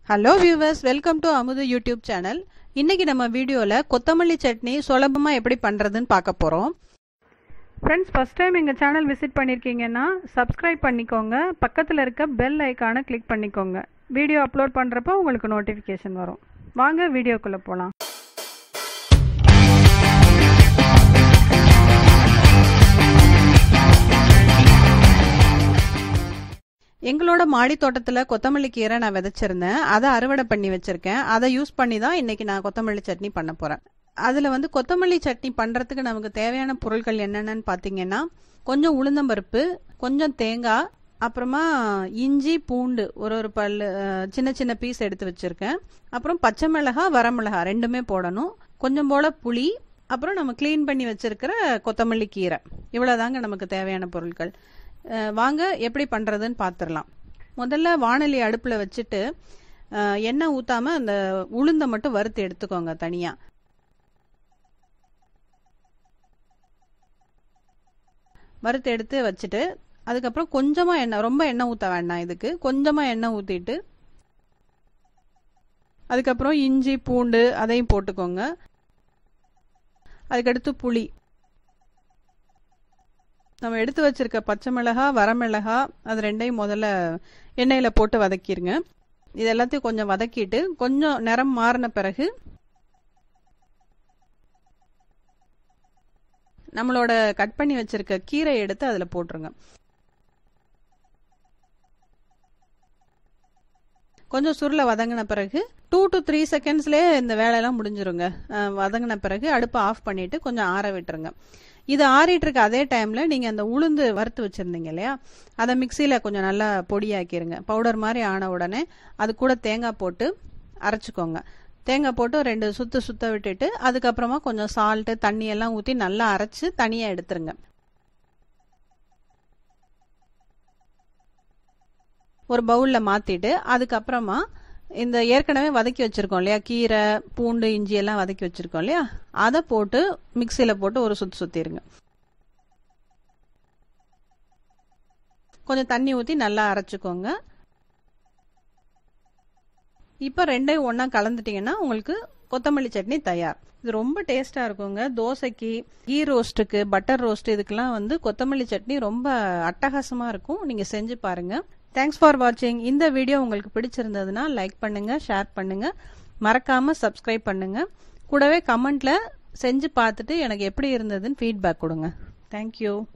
hello viewers welcome to Amudhu YouTube channel இன்னைக்கு நம்ம வீடியோவில் கொத்தமல்லி சட்னி சுலபமாக எப்படி பண்ணுறதுன்னு பார்க்க போகிறோம் ஃப்ரெண்ட்ஸ் ஃபஸ்ட் டைம் எங்கள் சேனல் விசிட் பண்ணியிருக்கீங்கன்னா சப்ஸ்கிரைப் பண்ணிக்கோங்க பக்கத்தில் இருக்க பெல் ஐக்கானை கிளிக் பண்ணிக்கோங்க வீடியோ அப்லோட் பண்ணுறப்போ உங்களுக்கு நோட்டிஃபிகேஷன் வரும் வாங்க வீடியோக்குள்ளே போகலாம் எங்களோட மாடி தோட்டத்தில் கொத்தமல்லி கீரை நான் விதைச்சிருந்தேன் அதை அறுவடை பண்ணி வச்சிருக்கேன் அதை யூஸ் பண்ணி தான் இன்னைக்கு நான் கொத்தமல்லி சட்னி பண்ண போகிறேன் அதில் வந்து கொத்தமல்லி சட்னி பண்ணுறதுக்கு நமக்கு தேவையான பொருட்கள் என்னென்னு பார்த்தீங்கன்னா கொஞ்சம் உளுந்தம்பருப்பு கொஞ்சம் தேங்காய் அப்புறமா இஞ்சி பூண்டு ஒரு ஒரு பல் சின்ன சின்ன பீஸ் எடுத்து வச்சுருக்கேன் அப்புறம் பச்சை மிளகா வரமிளகா ரெண்டுமே போடணும் கொஞ்சம் போல் புளி அப்புறம் நம்ம க்ளீன் பண்ணி வச்சிருக்கிற கொத்தமல்லி கீரை இவ்வளோதாங்க நமக்கு தேவையான பொருட்கள் வாங்க எப்படி பண்ணுறதுன்னு பார்த்துடலாம் முதல்ல வானொலி அடுப்பில் வச்சுட்டு எண்ணெய் ஊற்றாமல் அந்த உளுந்தை மட்டும் வறுத்து எடுத்துக்கோங்க தனியாக வறுத்து எடுத்து வச்சுட்டு அதுக்கப்புறம் கொஞ்சமாக எண்ணெய் ரொம்ப எண்ணெய் ஊற்ற வேண்டாம் இதுக்கு கொஞ்சமாக எண்ணெய் ஊற்றிட்டு அதுக்கப்புறம் இஞ்சி பூண்டு அதையும் போட்டுக்கோங்க அதுக்கடுத்து புளி நம்ம எடுத்து வச்சிருக்க பச்சை மிளகா வரமிளகா அது ரெண்டையும் முதல்ல எண்ணெயில் போட்டு வதக்கிடுங்க இது எல்லாத்தையும் கொஞ்சம் வதக்கிட்டு கொஞ்சம் நிறம் மாறின பிறகு நம்மளோட கட் பண்ணி வச்சிருக்க கீரை எடுத்து அதில் போட்டுருங்க கொஞ்சம் சுருளை வதங்கின பிறகு டூ டு த்ரீ செகண்ட்ஸ்லேயே இந்த வேலையெல்லாம் முடிஞ்சிருங்க வதங்கின பிறகு அடுப்பை ஆஃப் பண்ணிட்டு கொஞ்சம் ஆற விட்டுருங்க இது ஆறிட்டு இருக்க அதே டைம்ல நீங்க அந்த உளுந்து வறுத்து வச்சிருந்தீங்க இல்லையா அதை மிக்சியில கொஞ்சம் நல்லா பொடியாக்கிருங்க பவுடர் மாதிரி ஆன உடனே அது கூட தேங்காய் போட்டு அரைச்சிக்கோங்க தேங்காய் போட்டு ரெண்டு சுத்து சுத்த விட்டுட்டு அதுக்கப்புறமா கொஞ்சம் சால்ட்டு தண்ணி எல்லாம் ஊற்றி நல்லா அரைச்சு தனியா எடுத்துருங்க ஒரு பவுல்ல மாத்திட்டு அதுக்கப்புறமா இந்த ஏற்கனவே வதக்கி வச்சிருக்கோம் இல்லையா கீரை பூண்டு இஞ்சி எல்லாம் வதக்கி வச்சிருக்கோம் இல்லையா அதை போட்டு மிக்சியில போட்டு ஒரு சுத்து சுத்திருங்க கொஞ்சம் தண்ணி ஊற்றி நல்லா அரைச்சிக்கோங்க இப்போ ரெண்டையும் ஒன்றா கலந்துட்டிங்கன்னா உங்களுக்கு கொத்தமல்லி சட்னி தயார் இது ரொம்ப டேஸ்டாக இருக்குங்க தோசைக்கு கீ ரோஸ்ட்டுக்கு பட்டர் ரோஸ்ட் இதுக்கெல்லாம் வந்து கொத்தமல்லி சட்னி ரொம்ப அட்டகாசமாக இருக்கும் நீங்கள் செஞ்சு பாருங்கள் தேங்க்ஸ் ஃபார் வாட்சிங் இந்த வீடியோ உங்களுக்கு பிடிச்சிருந்ததுன்னா லைக் பண்ணுங்க ஷேர் பண்ணுங்க மறக்காம சப்ஸ்கிரைப் பண்ணுங்க கூடவே கமெண்ட்ல செஞ்சு பார்த்துட்டு எனக்கு எப்படி இருந்ததுன்னு ஃபீட்பேக் கொடுங்க தேங்க்யூ